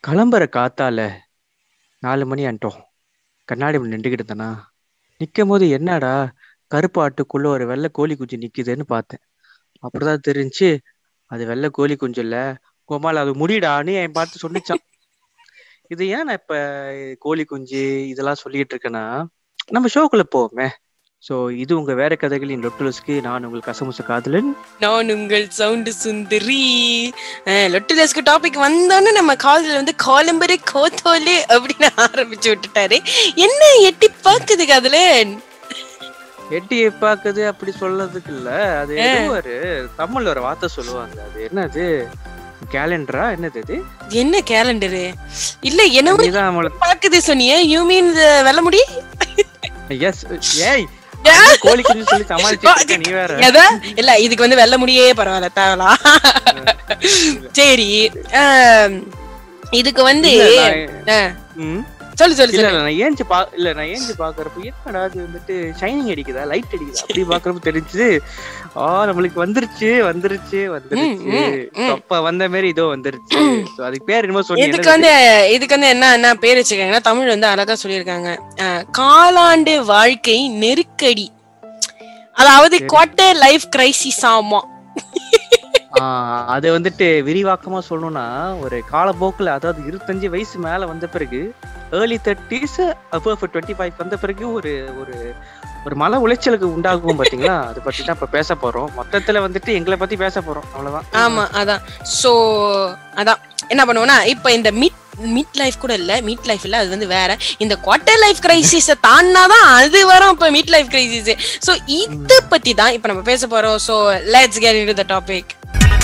கிளம்புற காத்தால நாலு மணி ஆன்ட்டோம் கண்ணாடி முன்னாடி நின்றுக்கிட்டு இருந்தேனா நிற்கும் போது என்னடா கருப்பு ஆட்டுக்குள்ள ஒரு வெள்ளை கோழி குஞ்சு நிக்குதுன்னு பார்த்தேன் அப்படிதான் தெரிஞ்சு அது வெள்ளை கோழி குஞ்சு இல்ல கோமால் அது முடிடான்னு என் பார்த்து சொன்னிச்சான் இது ஏன் நான் இப்ப கோழி குஞ்சு இதெல்லாம் சொல்லிட்டு இருக்கேன்னா நம்ம ஷோக்குள்ள போவோமே ஸோ இது உங்க வேற கதைகளின் லொட்டுலஸ்க்கு நான் உங்கள் கசமுச காதலன் நான் உங்கள் சவுண்டு சுந்தரி லொட்டுலஸ்க்கு டாபிக் வந்தோன்னு நம்ம காதல வந்து காலம்பரை கோத்தோலே அப்படின்னு ஆரம்பிச்சு விட்டுட்டாரு என்ன எட்டி பாக்குது காதலன் எட்டி பாக்குது அப்படி சொல்றதுக்கு இல்ல அது ஏதோ ஒரு தமிழ்ல ஒரு வார்த்தை சொல்லுவாங்க அது என்னது கேலண்டரா என்னது அது என்ன கேலண்டரு இல்ல என்ன நீதான் அவங்கள பாக்குது சொன்னியே யூ மீன் வெள்ள முடி எஸ் ஏய் கோழி குஞ்சு சொல்லி சமாளிச்சு நீ வேற எதா இல்ல இதுக்கு வந்து வெள்ள முடியே பரவாயில்ல தேவலாம் சரி ஆம், இதுக்கு வந்து இல்ல, நான்- ஆ, ம். சொல்லு சொல்லு இல்ல சொல்லு இல்ல, நான் ஏஞ்சி பா இல்ல நான் ஏஞ்சி பாக்குறப்ப என்னடா அது வந்துட்டு ஷைனிங் அடிக்குதா லைட் அடிக்குதா அப்படி பாக்குறப்ப தெரிஞ்சு ஆ நம்மளுக்கு வந்துருச்சு வந்துருச்சு வந்துருச்சு ம், ம். அப்ப வந்த மாதிரி இதோ வந்துருச்சு So, அதுக்கு பேர் என்னமோ இதுக்கு சொன்னீங்க வந்து இதுக்கு வந்து என்ன என்ன பேர் வச்சிருக்காங்கன்னா தமிழ் வந்து அழகா சொல்லியிருக்காங்க அஹ், காலாண்டு வாழ்க்கை நெருக்கடி அதாவது குவார்டர் லைஃப் கிரைசிஸ் ஆமா ஆஹ் அது வந்துட்டு விரிவாக்கமா சொல்லணும்னா ஒரு காலப்போக்குல அதாவது இருபத்தஞ்சு வயசு மேல வந்த பிறகு early thirties above twenty five வந்த பிறகு ஒரு ஒரு ஒரு மன உளைச்சலுக்கு உண்டாகும் பாத்தீங்களா அதை பத்தி தான் இப்ப பேச போறோம் மொத்தத்துல வந்துட்டு எங்களை பத்தி பேச போறோம் அவ்வளவுதான் ஆமா அதான் சோ அதான் என்ன பண்ணுவோம்னா இப்ப இந்த மிட் மிட் லைஃப் கூட இல்ல மிட் லைஃப் இல்ல அது வந்து வேற இந்த குவார்டர் லைஃப் கிரைசிஸ தாண்டாதான் அது வரும் இப்ப மிட் லைஃப் கிரைசிஸ் சோ இத பத்தி தான் இப்ப நம்ம பேச போறோம் so let's get into the topic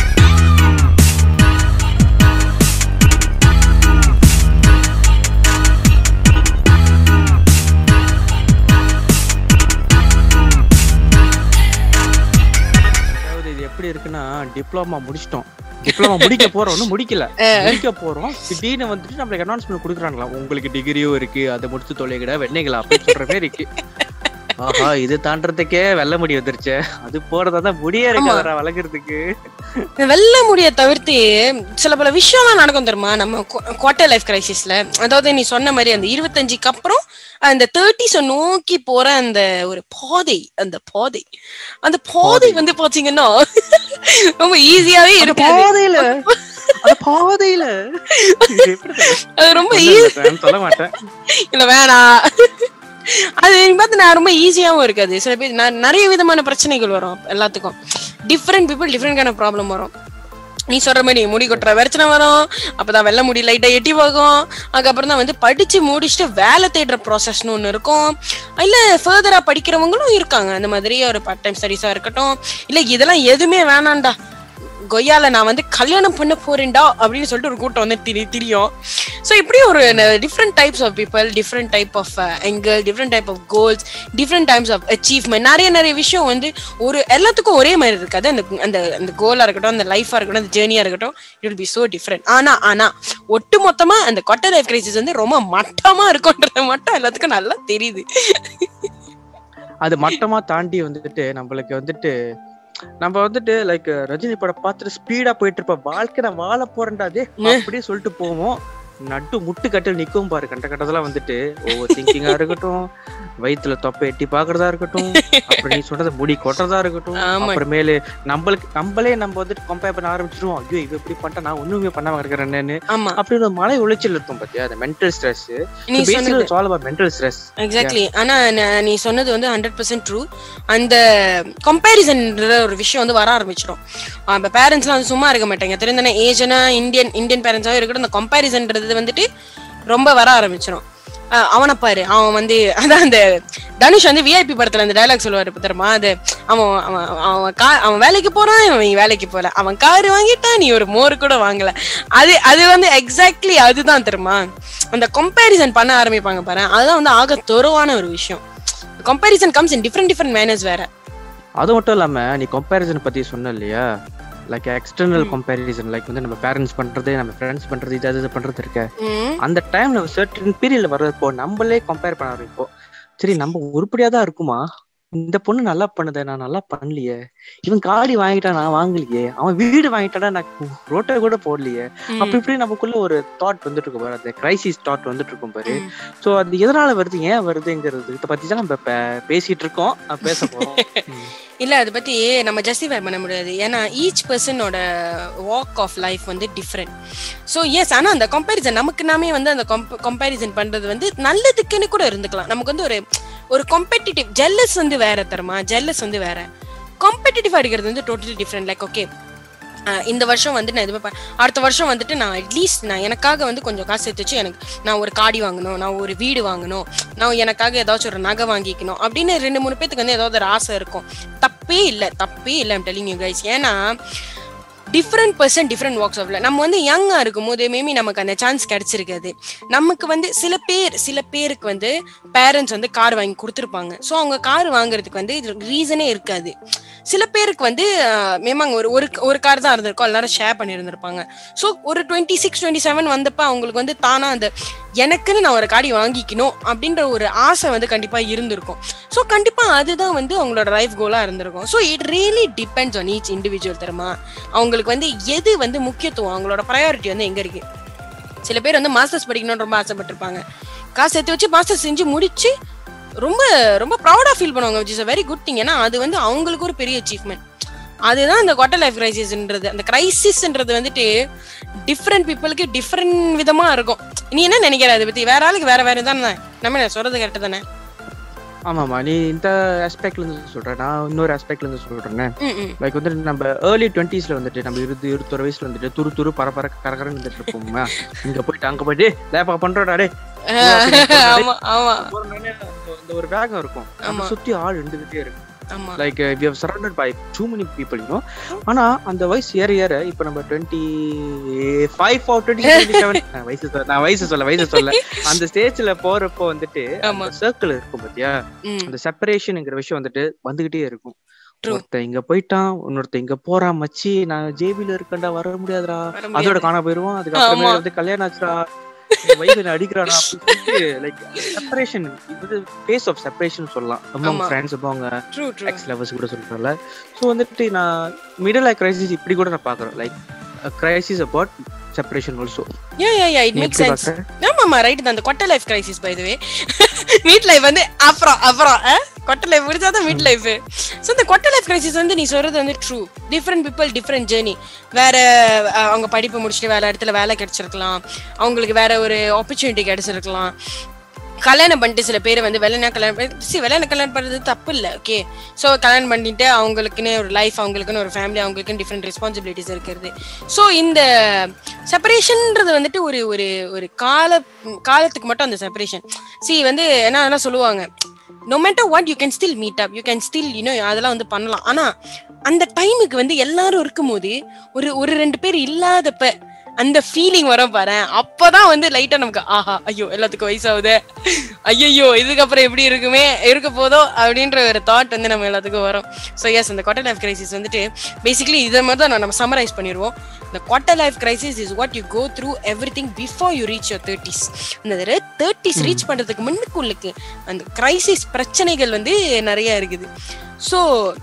அதாவது இது எப்படி இருக்குன்னா டிப்ளமா முடிச்சிட்டோம் டிப்ளமா முடிக்க போறோம் ஒன்னும் முடிக்கல முடிக்க போறோம் திடீர்னு வந்துட்டு நம்மளுக்கு அனௌன்ஸ்மெண்ட் கொடுக்குறாங்களா உங்களுக்கு டிகிரியும் இருக்கு அதை முடிச்சு தொலைகிட வெண்ணைகளா அப்படின்னு சொல்ற மாதிரி இருக்கு ஆஹா இது தாண்டறதுக்கே வெள்ள முடி வந்துருச்சு அது போறதா தான் முடியே இருக்காதரா வளர்க்கறதுக்கு இந்த வெள்ள முடிய தவிர்த்து சில பல விஷயம்லாம் நடக்கும் தெரியுமா நம்ம குவார்டர் லைஃப் கிரைசிஸ்ல அதாவது நீ சொன்ன மாதிரி அந்த இருபத்தஞ்சுக்கு அப்புறம் அந்த தேர்ட்டிஸ நோக்கி போற அந்த ஒரு பாதை அந்த பாதை அந்த பாதை வந்து பாத்தீங்கன்னா ரொம்ப ஈஸியாவே அந்த இருக்காது பாதையில அந்த பாதையில இது எப்படி சொல்றது? அது ரொம்ப ஒண்ணும் ஈஸி இல்ல, நான் சொல்ல மாட்டேன் இல்ல வேணாம் அது பார்த்து நான் ரொம்ப ஈஸியாவும் இருக்காது சில பேர் ந- நிறைய விதமான பிரச்சனைகள் வரும் எல்லாத்துக்கும் டிஃப்ரெண்ட் பீப்புள் டிஃப்ரெண்ட் கான ப்ராப்ளம் வரும் நீ சொல்ற மாதிரி முடி கொட்டுற பிரச்சனை வரும் அப்பதான் வெள்ள முடி லைட்டா எட்டி போகும் அதுக்கப்புறம் தான் வந்து படிச்சு முடிச்சுட்டு வேலை தேடுற ப்ராசஸ்னு ஒண்ணு இருக்கும் இல்ல ஃபர்தரா படிக்கிறவங்களும் இருக்காங்க அந்த மாதிரி ஒரு பார்ட் டைம் ஸ்டடிஸா இருக்கட்டும் இல்ல இதெல்லாம் எதுவுமே வேணாம்டா கொய்யால நான் வந்து கல்யாணம் பண்ண போறேன்டா அப்படின்னு சொல்லிட்டு ஒரு கூட்டம் வந்து திரி திரியும் ஸோ இப்படி ஒரு different types of people different type of angle different type of goals different types of achievement நிறைய நிறைய விஷயம் வந்து ஒரு எல்லாத்துக்கும் ஒரே மாதிரி இருக்காது அந்த அந்த அந்த கோலா இருக்கட்டும் அந்த லைஃபா இருக்கட்டும் அந்த ஜேர்னியா இருக்கட்டும் it will be so different ஆனா ஆனா ஒட்டு மொத்தமா அந்த கொட்டை லைஃப் கிரைசிஸ் வந்து ரொம்ப மட்டமா இருக்கும்ன்றது மட்டும் எல்லாத்துக்கும் நல்லா தெரியுது அது மட்டமா தாண்டி வந்துட்டு நம்மளுக்கு வந்துட்டு நம்ம வந்துட்டு லைக் ரஜினி படம் பார்த்துட்டு ஸ்பீடா போயிட்டு இருப்ப வாழ்க்கை நான் வாழ போறேன்டா அதே அப்படியே சொல்லிட்டு போவோம் நட்டு முட்டு கட்டில் நிக்கும் பாரு கண்ட கட்டதெல்லாம் வந்துட்டு ஓவர் திங்கிங்கா இருக்கட்டும் வயித்துல தொப்பை எட்டி பாக்குறதா இருக்கட்டும் அப்புறம் நீ சொல்றது முடி கொட்டுறதா இருக்கட்டும் ஆமா. அப்புறமேலு நம்மளுக்கு நம்மளே நம்ம வந்துட்டு கம்பேர் பண்ண ஆரம்பிச்சிருவோம் ஐயோ இவ இப்படி பண்ணிட்டா நான் ஒண்ணுமே பண்ணாம இருக்கிறேன்னு ஆமா அப்படி ஒரு மலை உளைச்சல் இருக்கும் பாத்தியா அந்த மென்டல் ஸ்ட்ரெஸ் நீ சொன்னது all about mental stress exactly ஆனா ந- நீ சொன்னது வந்து ஹண்ட்ரட் பர்சன்ட் ட்ரூ அந்த கம்பேரிசன்ன்ற ஒரு விஷயம் வந்து வர ஆரம்பிச்சிடும் இப்போ பேரண்ட்ஸ்லாம் வந்து சும்மா இருக்க மாட்டாங்க தெரிந்தானே ஏஜனா இந்தியன் இந்தியன் பேரண்ட்ஸாகவும் இருக்கட்டும் இந்த கம்பேரிசன்ன்றது வந்துட்டு ரொம்ப வர ஆரம்பிச்சிடும் அவனை பாரு அவன் வந்து அதான் அந்த தனுஷ் வந்து விஐபி படத்துல அந்த டயலாக் சொல்லுவாரு இப்ப தெரியுமா அது அவன் அவன் அவன் கா அவன் வேலைக்கு போறான் இவன் வேலைக்கு போல அவன் கார் வாங்கிட்டான் நீ ஒரு மோர் கூட வாங்கல அது அது வந்து எக்ஸாக்ட்லி அதுதான் தெரியுமா அந்த கம்பேரிசன் பண்ண ஆரம்பிப்பாங்க பாரு அதுதான் வந்து ஆக தொருவான ஒரு விஷயம் comparison comes in different different manners வேற அது மட்டும் இல்லாம நீ கம்பேரிசன் பத்தி சொன்ன இல்லையா லைக் எக்ஸ்டர்னல் கம்பேரிசன் லைக் வந்து நம்ம பேரண்ட்ஸ் பண்றது நம்ம ஃப்ரெண்ட்ஸ் பண்றது இது அது இது பண்றது இருக்க ம், அந்த டைம்ல சர்டன் பீரியட்ல வர்றப்போ நம்மளே கம்பேர் பண்ண ஆரம்பிப்போம் சரி நம்ம உருப்படியா தான் இருக்குமா இந்த பொண்ணு நல்லா பண்ணுதே நான் நல்லா பண்ணலையே இவன் காடி வாங்கிட்டா நான் வாங்கலையே அவன் வீடு வாங்கிட்டானா நான் ரோட்டை கூட போடலையே ம், அப்படி இப்படி நமக்குள்ள ஒரு தாட் வந்துட்டு இருக்கும் பாரு அந்த கிரைசிஸ் தாட் வந்துட்டு இருக்கும் பாரு ம். சோ அது எதனால வருது ஏன் வருதுங்கிறது இதை பத்தி தான் நம்ம இப்ப பேசிட்டு இருக்கோம் அஹ் பேச போறோம் ம். இல்ல அதை பத்தி நம்ம ஜஸ்டிஃபை பண்ண முடியாது ஏன்னா ஈச் பர்சனோட வாக் ஆஃப் லைஃப் வந்து டிஃப்ரெண்ட் ஸோ எஸ் ஆனா அந்த கம்பேரிசன் நமக்கு நாமே வந்து அந்த கம்பேரிசன் பண்றது வந்து நல்லதுக்குன்னு கூட இருந்துக்கலாம் நமக்கு வந்து ஒரு ஒரு காம்படிட்டிவ் ஜெல்லஸ் வந்து வேற தரமா ஜெல்லஸ் வந்து வேற காம்படிட்டிவ் அடிக்கிறது வந்து டோட்டலி டிஃப்ரெண்ட் லைக் ஓகே இந்த வருஷம் வந்து நான் இது ப- அடுத்த வருஷம் வந்துட்டு நான் அட்லீஸ்ட் நான் எனக்காக வந்து கொஞ்சம் காசு சேர்த்து வச்சு எனக்கு நான் ஒரு காடி வாங்கணும் நான் ஒரு வீடு வாங்கணும் நான் எனக்காக ஏதாச்சும் ஒரு நகை வாங்கிக்கணும் அப்படின்னு ரெண்டு மூணு பேத்துக்கு வந்து ஏதாவது ஒரு ஆசை இருக்கும் தப்பே இல்லை தப்பே இல்லை டெல்லிங் யூ கைஸ் ஏன்னா டிஃப்ரெண்ட் பர்சன் டிஃப்ரெண்ட் வாக்ஸ் ஆஃப்ல நம்ம வந்து யங்கா இருக்கும் போது மேபி நமக்கு அந்த சான்ஸ் கிடைச்சிருக்காது நமக்கு வந்து சில பேர் சில பேருக்கு வந்து பேரண்ட்ஸ் வந்து கார் வாங்கி கொடுத்துருப்பாங்க ஸோ அவங்க கார் வாங்குறதுக்கு வந்து ரீசனே இருக்காது சில பேருக்கு வந்து மேமாங்க ஒரு ஒரு ஒரு கார் தான் இருந்திருக்கும் எல்லாரும் ஷேர் பண்ணியிருந்திருப்பாங்க ஸோ ஒரு டுவெண்ட்டி சிக்ஸ் டுவெண்ட்டி செவன் வந்தப்ப அவங்களுக்கு வந்து தானா அந்த எனக்குன்னு நான் ஒரு காடி வாங்கிக்கணும் அப்படின்ற ஒரு ஆசை வந்து கண்டிப்பா இருந்திருக்கும் ஸோ கண்டிப்பா அதுதான் வந்து அவங்களோட லைஃப் கோலா இருந்திருக்கும் so it really depends on each individual தெரியுமா அவங்களுக்கு வந்து எது வந்து முக்கியத்துவம் அவங்களோட ப்ரையாரிட்டி வந்து எங்க இருக்கு சில பேர் வந்து மாஸ்டர்ஸ் படிக்கணும்னு ரொம்ப ஆசைப்பட்டிருப்பாங்க காசு சேர்த்து வச்சு மாஸ்டர்ஸ் செஞ்சு முடிச்சு ரொம்ப ரொம்ப ப்ரௌடா ஃபீல் பண்ணுவாங்க which is very good thing ஏன்னா அது வந்து அவங்களுக்கு ஒரு பெரிய அச்சீவ்மெண்ட் அதுதான் இந்த குவார்டர் லைஃப் கிரைசிஸ்ன்றது அந்த கிரைசிஸ்ன்றது வந்துட்டு டிஃப்ரெண்ட் பீப்புளுக்கு டிஃப்ரெண்ட் விதமா இருக்கும் நீ என்ன நினைக்கிற அதை பத்தி வேற ஆளுக்கு வேற வேற தானே நம்ம என்ன சொல்றது கரெக்ட் தானே ஆமாமா நீ இந்த ஆஸ்பெக்ட்ல இருந்து சொல்ற நான் இன்னொரு ஆஸ்பெக்ட்ல இருந்து சொல்றேன் ம், ம். லைக் வந்து நம்ம ஏர்லி டுவெண்ட்டிஸ்ல வந்துட்டு நம்ம இருபது இருபத்தொரு வயசுல வந்துட்டு துரு துரு பரபர கரகரன்னு இருந்துட்டு இருப்போமா இங்க போயிட்டு அங்க போயிட்டு லேப்பா பண்றோடா டே ஆமா ஆமா அந்த ஒரு வேகம் இருக்கும் ஆமா. நம்ம சுத்தி ஆள் இருந்துகிட்டே இருக்கும் ஆமா like we have surrounded by too many people you know ஆனா அந்த வயசு ஏற ஏற இப்ப நம்ம twenty five or twenty seven வயசு சொல்ல நான் வயசு சொல்ல வயசு சொல்ல அந்த ஸ்டேஜ்ல போறப்போ வந்துட்டு ஆமா அந்த சர்க்கிள் இருக்கும் பாத்தியா ம் அந்த செப்பரேஷன்ங்கிற விஷயம் வந்துட்டு வந்துகிட்டே இருக்கும் True. ஒருத்தன் இங்க போயிட்டான் இன்னொருத்தன் இங்க போறான் மச்சி நான் ஜேபில இருக்கேன்டா வர முடியாதுடா வர அதோட முடியாது. காண போயிருவான் அதுக்கப்புறமே ஆமா. வந்து கல்யாணம் ஆச்சுடா வயசு அடிக்கிறாடா லைக் செப்பரேஷன் இது ஃபேஸ் ஆஃப் செப்பரேஷன் சொல்லலாம் அமௌங் ஆமா. ஃப்ரெண்ட்ஸ் அமௌங்க True, true. எக்ஸ் லவர்ஸ் கூட சொல்றேன்ல ஸோ வந்துட்டு நான் மிடில் லைஃப் கிரைசிஸ் இப்படி கூட நான் பாக்குறேன் like crisis about separation also Yeah, yeah, yeah, it makes sense. ஆமாமா ரைட் தான் அந்த quarter life crisis by way mid life வந்து அப்புறம் அப்புறம் அஹ்? கொட்டை லைஃப் முடிச்சாதான் மீட் லைஃப் ஸோ இந்த கொட்டை லைஃப் கிரைசிஸ் வந்து நீ சொல்றது வந்து true different people different journey வேற அஹ், அவங்க படிப்பு முடிச்சுட்டு வேற இடத்துல வேலை கிடைச்சிருக்கலாம் அவங்களுக்கு வேற ஒரு ஆப்பர்ச்சுனிட்டி கிடைச்சிருக்கலாம் கல்யாணம் பண்ணிட்டு சில பேர் வந்து வெள்ளனா கல்யாணம் பண்ணி சி வெள்ளன கல்யாணம் பண்ணுறது தப்பு இல்லை ஓகே ஸோ கல்யாணம் பண்ணிட்டு அவங்களுக்குன்னு ஒரு லைஃப் அவங்களுக்குன்னு ஒரு ஃபேமிலி அவங்களுக்குன்னு டிஃப்ரெண்ட் ரெஸ்பான்சிபிலிட்டிஸ் இருக்கிறது ஸோ இந்த செப்பரேஷன்ன்றது வந்துட்டு ஒரு ஒரு ஒரு கால காலத்துக்கு மட்டும் அந்த செப்பரேஷன் சி வந்து என்ன என்ன சொல்லுவாங்க no matter what you can still meet up you can still you know அதெல்லாம் வந்து பண்ணலாம் ஆனா அந்த டைமுக்கு வந்து எல்லாரும் இருக்கும்போது ஒரு ஒரு ரெண்டு பேர் இல்லாதப்ப அந்த ஃபீலிங் வரும் பாரு அப்பதான் வந்து லைட்டா நமக்கு ஆஹா ஐயோ எல்லாத்துக்கும் வயசாகுது ஐயோ இதுக்கப்புறம் எப்படி இருக்குமே இருக்க போதோ அப்படின்ற ஒரு தாட் வந்து நம்ம எல்லாத்துக்கும் வரும் ஸோ எஸ் அந்த குவார்டர் லைஃப் கிரைசிஸ் வந்துட்டு பேசிக்கலி இதை மாதிரி தான் நம்ம சம்மரைஸ் பண்ணிடுவோம் இந்த quarter life crisis is what you go through everything before you reach your thirties அந்த தேர்ட்டிஸ் ரீச் பண்றதுக்கு முன்னுக்குள்ளுக்கு அந்த கிரைசிஸ் பிரச்சனைகள் வந்து நிறைய இருக்குது ஸோ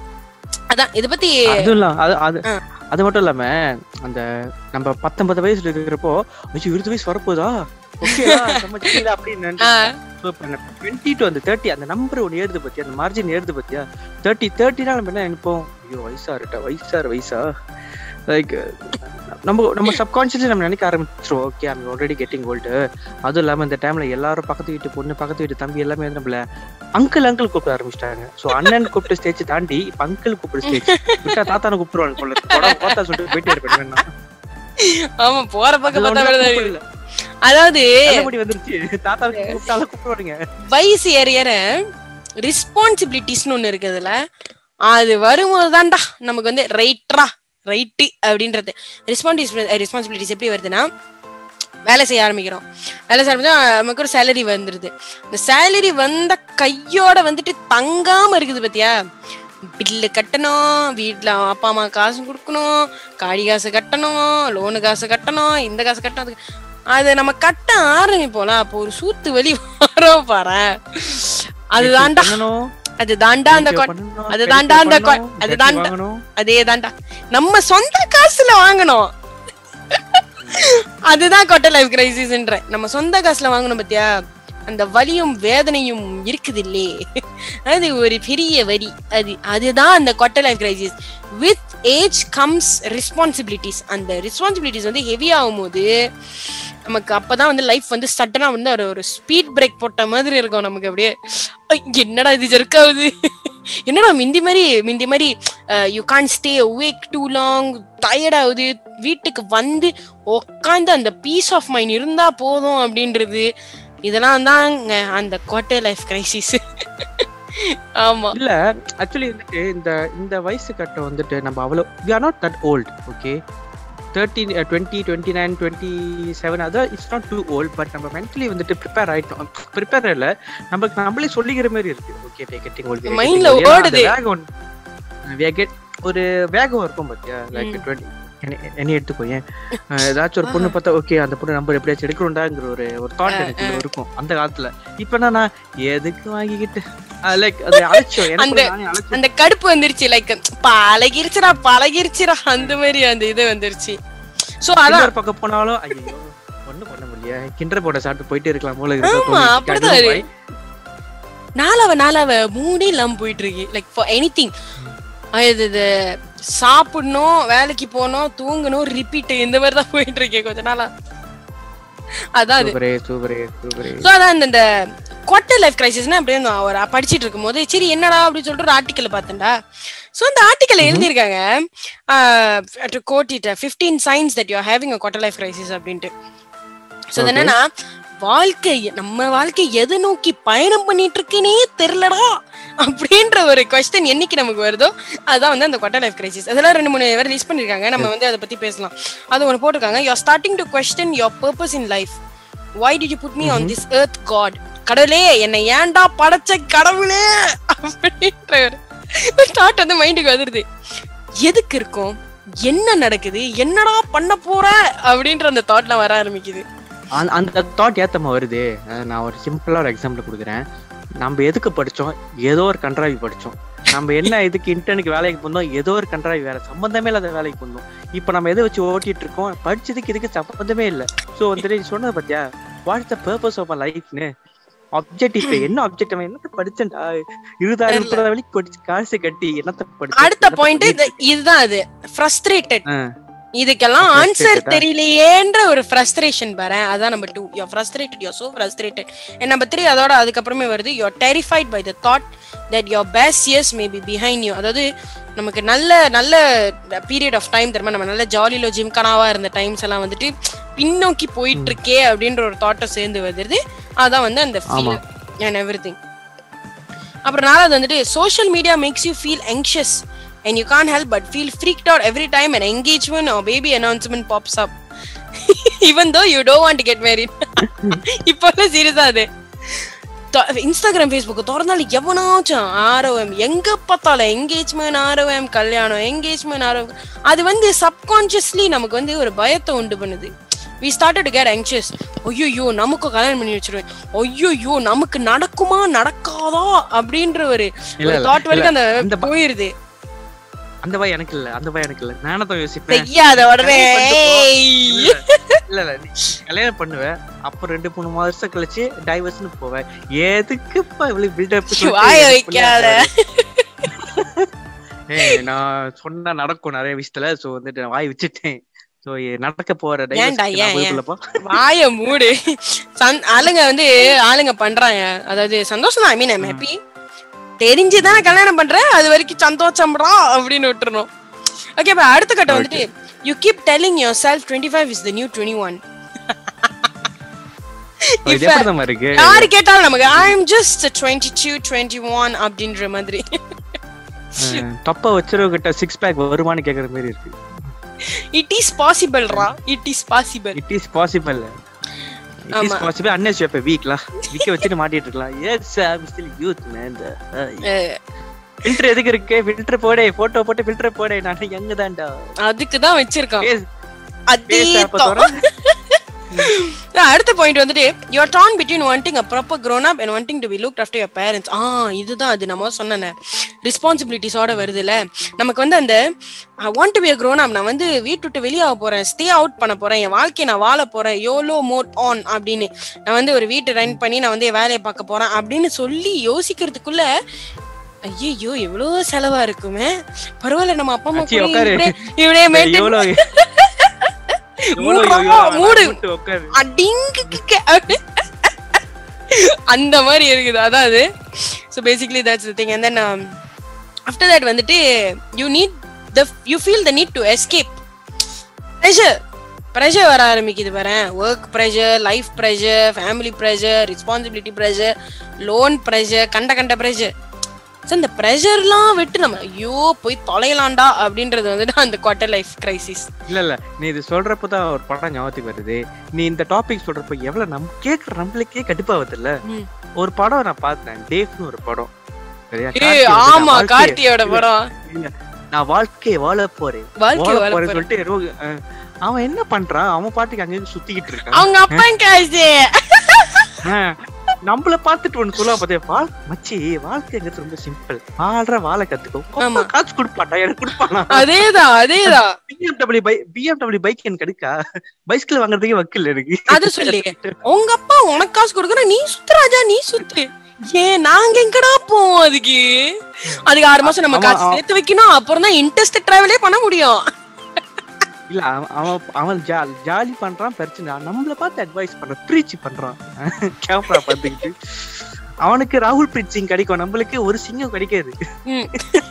அதான் இதை பத்தி அதுவும் இல்ல அது அது ஆ. அது மட்டும் இல்லாம அந்த நம்ம பத்தொன்பது வயசுல இருக்கிறப்போ ஐயோ இருபது வயசு வரப்போதா ஓகேடா நம்ம ஜெயில அப்படின்னு ஆ, டுவெண்ட்டி டு அந்த தேர்ட்டி அந்த நம்பர் ஒன்று ஏறுது பத்தியா அந்த மார்ஜின் ஏறுது பத்தியா தேர்ட்டி தேர்ட்டினா நம்ம என்ன நினைப்போம் ஐயோ வயசா இருக்கா வயசாரு வயசா லைக் நம்ம நம்ம சப்கான்சியஸ்லி நம்ம நினைக்க ஆரம்பிச்சிருவோம் okay I'm already getting old அதுவும் இல்லாம இந்த டைம்ல எல்லாரும் பக்கத்து வீட்டு பொண்ணு பக்கத்து வீட்டு தம்பி எல்லாமே வந்து நம்மள அங்கிள் அங்கிள் கூப்பிட ஆரம்பிச்சிட்டாங்க சோ அண்ணன் கூப்பிட்ட ஸ்டேஜ் தாண்டி இப்ப அங்கிள் கூப்பிட ஸ்டேஜ் விட்டா தாத்தான கூப்பிடுவாங்க போல இருக்கு. போடா, போத்தா சொல்லிட்டு போயிட்டே இருப்பேன் நான். ஆமா போற அது பக்கம் ஒண்ணும் பார்த்தா அப்படிதான் கூப்பிடல. இருக்குது. அதாவது நல்லபடி வந்துருச்சு தாத்தாவுக்கு கூப்பிட்டாலும் கூப்பிடுவாங்க வயசு ஏற ஏற ரெஸ்பான்சிபிலிட்டிஸ்னு ஒண்ணு இருக்குதுல அது வரும்போது தான்டா நமக்கு வந்து ரைட்ரா ரைட்டு அப்படின்றது ரெஸ்பான்சிபிலிட்டிஸ் ரெஸ்பான்சிபிலிட்டிஸ் எப்படி வருதுன்னா வேலை செய்ய ஆரம்பிக்கிறோம் வேலை செய்ய ஆரம்பிச்சா நமக்கு ஒரு சேலரி வந்துருது இந்த சேலரி வந்த கையோட வந்துட்டு தங்காம இருக்குது பாத்தியா பில்லு கட்டணும் வீட்டில் அப்பா அம்மா காசு கொடுக்கணும் காடி காசு கட்டணும் லோனு காசு கட்டணும் இந்த காசு கட்டணும் அது- அது நம்ம கட்ட ஆரம்பிப்போம்ல அப்போ ஒரு சூத்து வலி வரும் பாரு அதுதான்டா பண்ணணும் அது தாண்டா அந்த facial கொ- பண்ணணும், அது pedicure தாண்டா அந்த கொ- பண்ணணும், அது tattoo தாண்டா. வாங்கணும். அதே தாண்டா நம்ம சொந்த காசுல வாங்கணும் அதுதான் கொட்டை லைஃப் கிரைசிஸ்ன்ற நம்ம சொந்த காசுல வாங்கணும் பத்தியா அந்த வலியும் வேதனையும் இருக்குது இல்லே அது ஒரு பெரிய வரி அது அதுதான் அந்த quarter life crisis with age comes responsibilities அந்த ரெஸ்பான்சிபிலிட்டிஸ் வந்து ஹெவி ஆகும் போது நமக்கு அப்பதான் வந்து லைஃப் வந்து சட்டனா வந்து ஒரு ஒரு ஸ்பீட் பிரேக் போட்ட மாதிரி இருக்கும் நமக்கு அப்படியே ஐ, என்னடா இது ஜெர்க்காகுது என்னடா மிந்தி மாதிரி மிந்தி மாதிரி you can stay awake too long tired ஆகுது வீட்டுக்கு வந்து உட்காந்து அந்த பீஸ் ஆஃப் மைண்ட் இருந்தா போதும் அப்படின்றது இதெல்லாம் தாங்க அந்த கோட்டை லைஃப் கிரைசிஸ் ஆமா இல்ல ஆக்சுவலி வந்துட்டு இந்த இந்த வயசு கட்டம் வந்துட்டு நம்ம அவ்வளோ we are not that old okay thirteen twenty twenty nine twenty seven அதான் it's not too old but நம்ம மென்டலி வந்துட்டு ப்ரிப்பேர் ஆயிட்டோம் ப்ரிப்பேர் இல்ல நமக்கு நம்மளே சொல்லிக்கிற மாதிரி இருக்கு ஓகே வி கெட்டிங் ஓல்ட் Mindல ஓடுது. வேகம் வி கெட் ஒரு வேகம் இருக்கும் பாத்தியா லைக் ம். டுவெண்ட்டி என்ன எடுத்துக்கோ ஏன் அஹ் ஏதாச்சும் ஒரு பொண்ணு பார்த்தா ஓகே அந்த பொண்ணு நம்பர் எப்படியாச்சும் எடுக்கணும்டாங்கிற ஒரு ஒரு தாட் எனக்கு இருக்கும் அந்த காலத்துல இப்ப நான் எதுக்கு வாங்கிக்கிட்டு லைக் அது அழைச்சோம் எனக்கு அந்த- நானே அழைச்சோம் அந்த கடுப்பு வந்துருச்சு லைக் பழகிருச்சுடா பழகிருச்சுடா அந்த மாதிரி அந்த இது வந்துருச்சு சோ அதான் இன்னொரு பக்கம் போனாலும் ஐயோ ஒண்ணும் பண்ண முடியல கிண்டர் போட சாப்பிட்டு போயிட்டே இருக்கலாம் போல இருக்கு. ஆமா, தோணுது. அப்படிதான் அதுவும் இருக்கு. நாளாவ நாளாவ மூடே இல்லாம போயிட்டு இருக்கு லைக் ஃபார் எனி திங் இது இது சாப்பிடணும் வேலைக்கு போகணும் தூங்கணும் ரிப்பீட் இந்த மாதிரி தான் போயிட்டு இருக்கேன் கொஞ்ச நாளா அதான் அது சூப்பரே சூப்பரே சூப்பரே ஸோ அதான் இந்த- இந்த குவார்டர் லைஃப் கிரைசிஸ்னா அப்படியே நான் ஒரு படிச்சிட்டு இருக்கும்போது சரி என்னடா அப்படின்னு சொல்லிட்டு ஒரு ஆர்டிக்கல் பார்த்தேன்டா ஸோ அந்த ஆர்டிக்கல் எழுதியிருக்காங்க to quote it fifteen signs that you having a quarter life crisis அப்படின்ட்டு ஸோ அது Okay. என்னன்னா வாழ்க்கை நம்ம வாழ்க்கை எதை நோக்கி பயணம் பண்ணிட்டு இருக்கேனே தெரியலடா அப்படின்ற ஒரு கொஸ்டின் என்னைக்கு நமக்கு வருதோ அதுதான் வந்து அந்த குவார்டர் லைஃப் கிரைசிஸ் அதெல்லாம் ரெண்டு மூணு பேர் லிஸ்ட் பண்ணிருக்காங்க நம்ம வந்து அதை பத்தி பேசலாம் அது ஒன்று போட்டிருக்காங்க you starting to question your purpose in life why did you put me on this earth god கடவுளே என்னை ஏன்டா படைச்ச கடவுளே அப்படின்ற ஒரு தாட் வந்து மைண்டுக்கு வந்துருது எதுக்கு இருக்கும் என்ன நடக்குது என்னடா பண்ண போற அப்படின்ற அந்த தாட்லாம் வர ஆரம்பிக்குது அந்த- அந்த தாட் ஏத்தமா வருது அஹ் நான் ஒரு சிம்பிளா ஒரு எக்ஸாம்பிள் கொடுக்குறேன் நம்ம எதுக்கு படிச்சோம் ஏதோ ஒரு கன்றாவி படிச்சோம் நம்ம என்ன இதுக்கு இன்டர்னுக்கு வேலைக்கு போனோம் ஏதோ ஒரு கன்றாவி வேற சம்பந்தமே இல்லாத வேலைக்கு போனோம் இப்போ நம்ம எதை வச்சு ஓட்டிட்டு இருக்கோம் படிச்சதுக்கு இதுக்கு சம்பந்தமே இல்லை ஸோ வந்துட்டு நீ சொன்னது பாத்தியா வாட்ஸ் த பர்பஸ் ஆஃப் லைஃப்னு ஆப்ஜெக்டிவ் என்ன ஆப்ஜெக்டிவ் என்னத்த படிச்சேன்டா இருபதாயிரம் முப்பதாயிரம் வரைக்கும் படிச்சு காசு கட்டி என்னத்த படிச்சு அடுத்த பாயிண்ட் இதுதான் அது ஃப்ரஸ்ட்ரேட்டட் ஆ. இதுக்கெல்லாம் ஆன்சர் Frustrated-ஆ? தெரியலையேன்ற ஒரு ஃப்ரஸ்ட்ரேஷன் பாரு அதான் number two you're frustrated you're so frustrated number three அதோட அதுக்கப்புறமே வருது you're terrified by the thought that your best years may be behind you அதாவது நமக்கு நல்ல நல்ல பீரியட் ஆஃப் டைம் தெரியுமா நம்ம நல்ல ஜாலிலோ ஜிம்கானாவா இருந்த டைம்ஸ் எல்லாம் வந்துட்டு பின்னோக்கி போயிட்டு இருக்கே அப்படின்ற ஒரு தாட்டை சேர்ந்து வருது அதான் வந்து அந்த ஃபீல் அண்ட் எவ்ரி திங் அப்புறம் நாலாவது வந்துட்டு social media makes you feel anxious and you can't help but feel freaked out every time an engagement or baby announcement pops up even though you don't want to get married இப்போல்லாம் சீரியஸா அது Instagram Facebook திறந்தாலும் எவனாச்சும் R O M எங்க பார்த்தாலும் engagement R O M கல்யாணம் engagement R O M அது வந்து subconsciously நமக்கு வந்து ஒரு பயத்தை உண்டு பண்ணுது we started to get anxious ஐயோ நமக்கும் கல்யாணம் பண்ணி வச்சிருவேன் ஐயோ நமக்கு நடக்குமா நடக்காதா அப்படின்ற ஒரு இல்ல, இல்ல, தாட் வரைக்கும் அந்த அந்த ப- போயிருது அந்த பயம் எனக்கு இல்ல அந்த பயம் எனக்கு இல்ல நானே தான் யோசிப்பேன் செய்யாத உடனே இல்ல இல்ல இல்ல நீ கல்யாணம் பண்ணுவ அப்புறம் ரெண்டு மூணு வருஷம் கழிச்சு டைவர்ஸ்னு போவேன் எதுக்குப்பா இவ்வளவு பில்டப் வாய வைக்காத. ஏய் நான் சொன்னா நடக்கும் நிறைய விஷயத்துல சோ வந்துட்டு நான் வாய் வச்சுட்டேன் சோ நடக்க போற ஏன்டா, divorce-க்கு நான் ஏன், போய்க்குள்ளப்பா. வாய மூடு சந்- ஆளுங்க வந்து ஆளுங்க பண்றாங்க அதாவது சந்தோஷம் தான் ஐ மீன் ஐம் ஹாப்பி தெரிஞ்சுதான் கல்யாணம் பண்றேன் அது வரைக்கும் சந்தோஷம்டா அப்படின்னு விட்டுறணும் ஓகே இப்ப அடுத்த கட்டம் வந்துட்டு you keep telling yourself twenty five is the new twenty one இது எப்படிதான் இருக்கு யாரு கேட்டாலும் நமக்கு I am just twenty two twenty one அப்படின்ற மாதிரி அஹ், தப்பா வச்சிருக்கிட்ட சிக்ஸ் பேக் வருமானு கேக்குற மாதிரி இருக்கு இட் இஸ் பாசிபிள் ரா it is possible it is possible it is ஆமா. பாசிபிள் அன்னஸ் எப்ப வீக்லா வீக்க வச்சுட்டு மாட்டிட்டு இருக்கலாம் yes I am still youth man filter எதுக்கு இருக்கு ஃபில்டர் போடே போட்டோ போட்டு ஃபில்டர் போடே நான் யங் தான்டா அதுக்கு தான் வச்சிருக்கோம் பேஸ் அதே பேஸ் அப்ப தான். தவிர அடுத்த பாயிண்ட் வந்துட்டு you are torn between wanting a proper grown up and wanting to be looked after your parents ah இதுதான் அது நம்ம சொன்ன ரெஸ்பான்சிபிலிட்டிஸோட வருதுல்ல நமக்கு வந்து அந்த I want to be a grown up நான் வந்து வீட்டு விட்டு வெளியே ஆக போறேன் ஸ்டே அவுட் பண்ண போறேன் என் வாழ்க்கையை நான் வாழ போறேன் யோலோ மோட் ஆன் அப்படின்னு நான் வந்து ஒரு வீட்டை ரன் பண்ணி நான் வந்து என் வேலையை பார்க்க போறேன் அப்படின்னு சொல்லி யோசிக்கிறதுக்குள்ள ஐயோ எவ்வளவு செலவா இருக்குமே பரவாயில்ல நம்ம அப்பா அம்மா ஆச்சி, கூட உட்காரு. இப்படியே இப்படியே maintain எவ்வளவு எவ்வளவு மூடுறா, யோயோ வேணா மூடு. விட்டு உட்காரு. அடிங்கு கிக்க அப்படி. அந்த மாதிரி இருக்குது அதான் அது so basically that's thing and then after that வந்துட்டு you need the you feel the need to escape pressure pressure வர ஆரம்பிக்குது பாரு work pressure life pressure family pressure responsibility pressure loan pressure கண்ட கண்ட ப்ரெஷர் ஸோ இந்த ப்ரெஷர்லாம் விட்டு நம்ம ஐயோ போய் தொலையலாம்டா அப்படின்றது வந்துட்டு அந்த குவார்டர் லைஃப் கிரைசிஸ் இல்ல இல்ல நீ இது சொல்றப்பதான் ஒரு படம் ஞாபகத்துக்கு வருது நீ இந்த டாபிக் சொல்றப்ப எவ்வளவு நம் கேக்குற நம்மளுக்கே கடுப்பாகுது இல்ல ம். ஒரு படம் நான் பார்த்தேன் டேஃப்னு ஒரு படம் சரியா? ஏய் கார்த்தியோட நான் ஆமா வாழ்க்கைய- கார்த்தியோட படம் இல்ல, நான் வாழ்க்கையை வாழ போறேன் வாழ்க்கை வாழ வாழ போறேன்னு போறேன். சொல்லிட்டு ரோ- அஹ், அவன் என்ன பண்றான் அவன் பாட்டுக்கு அங்க இருந்து சுத்திக்கிட்டு இருக்கான் அவங்க அப்பா காசு அஹ், நம்மள பாத்துட்டு ஒண்ணு சொல்லுவா பாத்தியா வாழ் மச்சி வாழ்க்கைங்கிறது ரொம்ப சிம்பிள் வாழ்ற வாழ கத்துக்கோ ஆமா. ஆமா காசு கொடுப்பாட்டா எனக்கு கொடுப்பானா அதேதான் அதேதான் பிஎம்டபிள்யூ பை பிஎம்டபிள்யூ பைக் எனக்கு கிடைக்கா பைஸ்கிள் வாங்குறதுக்கே வக்கில் எனக்கு அது சொல்லி உங்க அப்பா உனக்கு காசு கொடுக்குற நீ சுத்து ராஜா நீ சுத்து ஏன் நாங்க எங்கடா போவோம் அதுக்கு அதுக்கு ஆறு மாசம் நம்ம ஆமா, காசு ஆமா. சேர்த்து வைக்கணும் அப்புறம் தான் இன்ட்ரெஸ்ட் டிராவலே பண்ண முடியும் இல்ல அவன் அவன் அவன் ஜா- ஜாலி பண்றான் பிரச்சனை நம்மள பார்த்து அட்வைஸ் பண்றான் ப்ரீச் பண்றான் கேமரா பார்த்துக்கிட்டு அவனுக்கு ராகுல் பிரீத் சிங் கிடைக்கும் நம்மளுக்கு ஒரு சிங்கம் கிடைக்காது ம்.